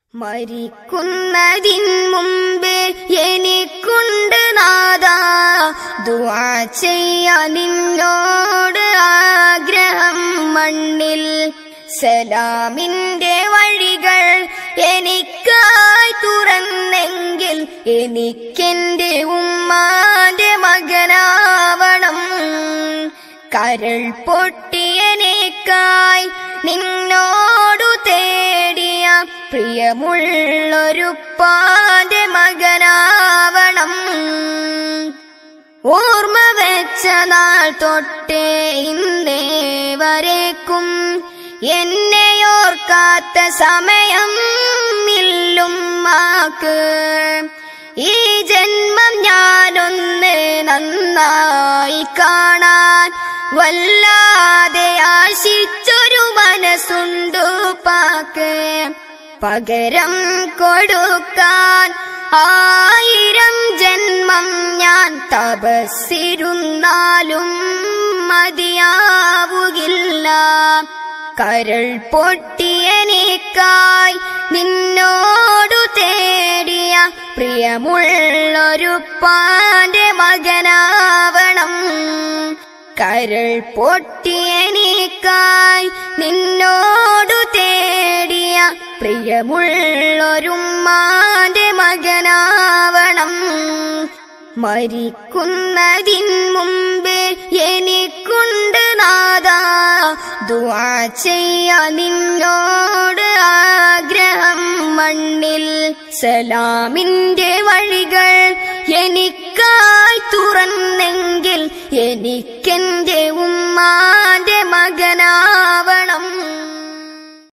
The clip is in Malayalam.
മരിക്കുന്നതിൻ മുമ്പേ എനിക്കുണ്ട് നാദാ ദുആ ചെയ്യാൻ നിന്നോട് ആഗ്രഹം മണ്ണിൽ സലാമിന്റെ വഴികൾ എനിക്കായി തുറന്നെങ്കിൽ എനിക്കെന്റെ ഉമ്മാന്റെ മകനാവണം കരൾ പൊട്ടിയനേക്കായി നിന്നോടു തേടിയ പ്രിയമുള്ളൊരു പാന്റെ മകനാവണം ഓർമ്മ വെച്ച നാൾ തൊട്ടേ ഇന്നേ വരേക്കും എന്നെ ഓർക്കാത്ത സമയം ഇല്ലുമ്മാക്ക് ഈ ജന്മം ഞാനൊന്ന് നന്നായി കാണാൻ വല്ലാതെ ആശിച്ചൊരു മനസ്സുണ്ടു പാക്ക് പകരം കൊടുക്കാൻ ആയിരം ജന്മം ഞാൻ തപസ്സിരുന്നാലും മതിയാവുകില്ല കരൾ പൊട്ടിയനേക്കായി നിന്നോടു തേടിയ പ്രിയമുള്ളൊരു പാന്റെ മകനാവണം കരൾ പൊട്ടിയനേക്കായി നിന്നോടു തേടിയ പ്രിയമുള്ളൊരുമ്മാന്റെ മകനാവണം മരിക്കുന്നതിൻ മുമ്പേ എനിക്കുണ്ട് നാദാ ദുആ ചെയ്യാൻ നിന്നോട് ആഗ്രഹം മണ്ണിൽ സലാമിന്റെ വഴികൾ എനിക്കായി തുറന്നെങ്കിൽ എനിക്കെന്റെ ഉമ്മാ